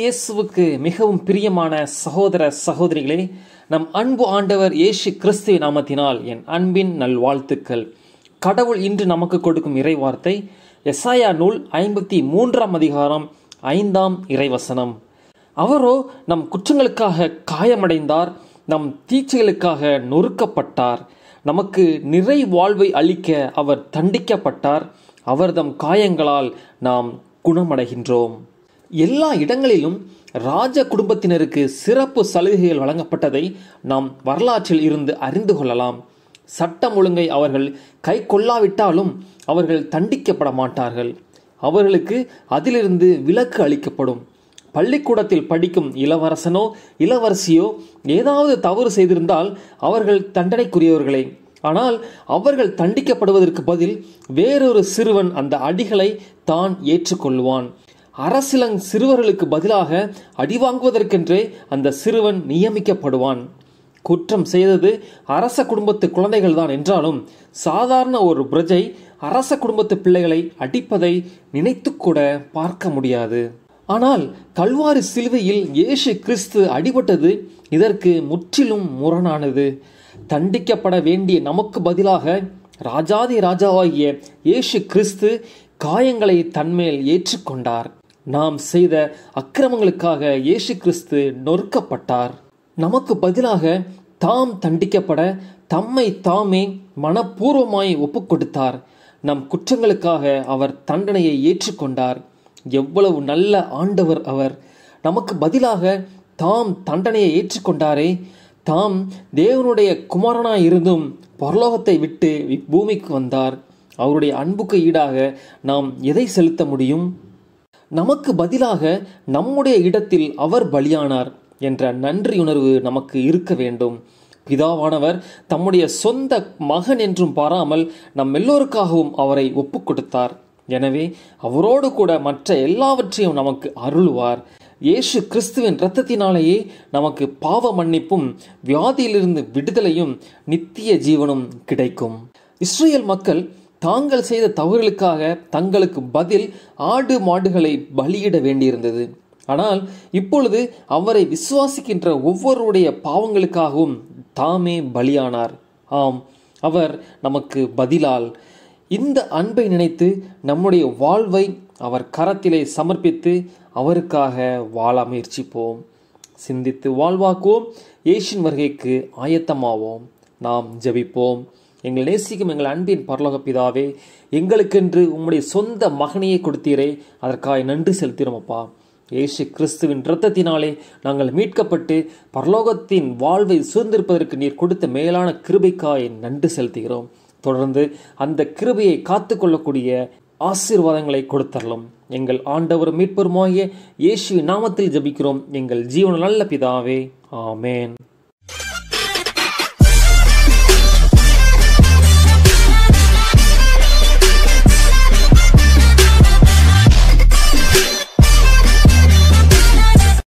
இயேசுவுக்கு மிகவும் பிரியமான சகோதர சகோதரிகளே நம் அன்பு ஆண்டவர் இயேசு கிறிஸ்து நாமத்தினால் என் அன்பின் நல்வாழ்த்துக்கள் கடவுள் இன்று நமக்கு கொடுக்கும் இறைவார்த்தை எசாயா நூல் ஐம்பத்தி மூன்றாம் அதிகாரம் ஐந்தாம் இறைவசனம் அவரோ நம் குற்றங்களுக்காக காயமடைந்தார் நம் தீச்சைகளுக்காக நொறுக்கப்பட்டார் நமக்கு நிறை வாழ்வை அளிக்க அவர் தண்டிக்கப்பட்டார் அவர்தம் காயங்களால் நாம் குணமடைகின்றோம் எல்லா இடங்களிலும் ராஜ குடும்பத்தினருக்கு சிறப்பு சலுகைகள் வழங்கப்பட்டதை நாம் வரலாற்றில் இருந்து அறிந்து கொள்ளலாம் சட்டம் ஒழுங்கை அவர்கள் கை கொள்ளாவிட்டாலும் அவர்கள் தண்டிக்கப்பட மாட்டார்கள் அவர்களுக்கு அதிலிருந்து விலக்கு அளிக்கப்படும் பள்ளிக்கூடத்தில் படிக்கும் இளவரசனோ இளவரசியோ ஏதாவது தவறு செய்திருந்தால் அவர்கள் தண்டனைக்குரியவர்களே ஆனால் அவர்கள் தண்டிக்கப்படுவதற்கு பதில் வேறொரு சிறுவன் அந்த அடிகளை தான் ஏற்றுக்கொள்வான் அரசிலங் சிறுவர்களுக்கு பதிலாக அடி வாங்குவதற்கென்றே அந்த சிறுவன் நியமிக்கப்படுவான் குற்றம் செய்தது அரச குடும்பத்து குழந்தைகள் தான் என்றாலும் சாதாரண ஒரு பிரஜை அரச குடும்பத்து பிள்ளைகளை அடிப்பதை நினைத்து கூட பார்க்க முடியாது ஆனால் கல்வாரி சிலுவையில் இயேசு கிறிஸ்து அடிபட்டது இதற்கு முற்றிலும் முரணானது தண்டிக்கப்பட வேண்டிய நமக்கு பதிலாக ராஜாதி ராஜாவாகிய இயேசு கிறிஸ்து காயங்களை தன்மேல் ஏற்றுக்கொண்டார் நாம் செய்த அக்கிரமங்களுக்காக இயேசு கிறிஸ்து நொறுக்கப்பட்டார் நமக்கு பதிலாக தாம் தண்டிக்கப்பட தம்மை தாமே மனப்பூர்வமாய் ஒப்புக் கொடுத்தார் நம் குற்றங்களுக்காக அவர் தண்டனையை ஏற்றுக்கொண்டார் எவ்வளவு நல்ல ஆண்டவர் அவர் நமக்கு பதிலாக தாம் தண்டனையை ஏற்றுக்கொண்டாரே தாம் தேவனுடைய குமாரனாய் இருந்தும் பரலோகத்தை விட்டு இப்பூமிக்கு வந்தார் அவருடைய அன்புக்கு ஈடாக நாம் எதை செலுத்த முடியும் நமக்கு பதிலாக நம்முடைய இடத்தில் அவர் பலியானார் என்ற நன்றியுணர்வு நமக்கு இருக்க வேண்டும் பிதாவானவர் தம்முடைய சொந்த மகன் என்றும் பாராமல் நம் எல்லோருக்காகவும் அவரை ஒப்புக் கொடுத்தார் எனவே அவரோடு கூட மற்ற எல்லாவற்றையும் நமக்கு அருள்வார் இயேசு கிறிஸ்துவின் இரத்தத்தினாலேயே நமக்கு பாவ மன்னிப்பும் வியாதியிலிருந்து விடுதலையும் நித்திய ஜீவனும் கிடைக்கும் இஸ்ரேல் மக்கள் தாங்கள் செய்த தவறுகளுக்காக தங்களுக்கு பதில் ஆடு மாடுகளை பலியிட வேண்டியிருந்தது ஆனால் இப்பொழுது அவரை விசுவாசிக்கின்ற ஒவ்வொருடைய பாவங்களுக்காகவும் தாமே பலியானார் ஆம் அவர் நமக்கு பதிலால் இந்த அன்பை நினைத்து நம்முடைய வாழ்வை அவர் கரத்திலே சமர்ப்பித்து அவருக்காக வாழ முயற்சிப்போம் சிந்தித்து வாழ்வாக்குவோம் இயேசின் வருகைக்கு ஆயத்தமாவோம் நாம் ஜெபிப்போம் எங்கள் நேசிக்கும் எங்கள் அன்பின் பரலோக பிதாவே எங்களுக்கென்று உம்முடைய சொந்த மகனையே கொடுத்தீரே அதற்காக நன்றி செலுத்தினோம் அப்பா இயேசு கிறிஸ்துவின் இரத்தத்தினாலே நாங்கள் மீட்கப்பட்டு பரலோகத்தின் வாழ்வை சுதந்திருப்பதற்கு நீர் கொடுத்த மேலான கிருபைக்காய் நன்றி செலுத்துகிறோம் தொடர்ந்து அந்த கிருபையை காத்து கொள்ளக்கூடிய ஆசீர்வாதங்களை கொடுத்தரலும் எங்கள் ஆண்டவர் மீட்பருமாகிய இயேசு நாமத்தில் ஜபிக்கிறோம் எங்கள் ஜீவன நல்ல பிதாவே ஆமேன்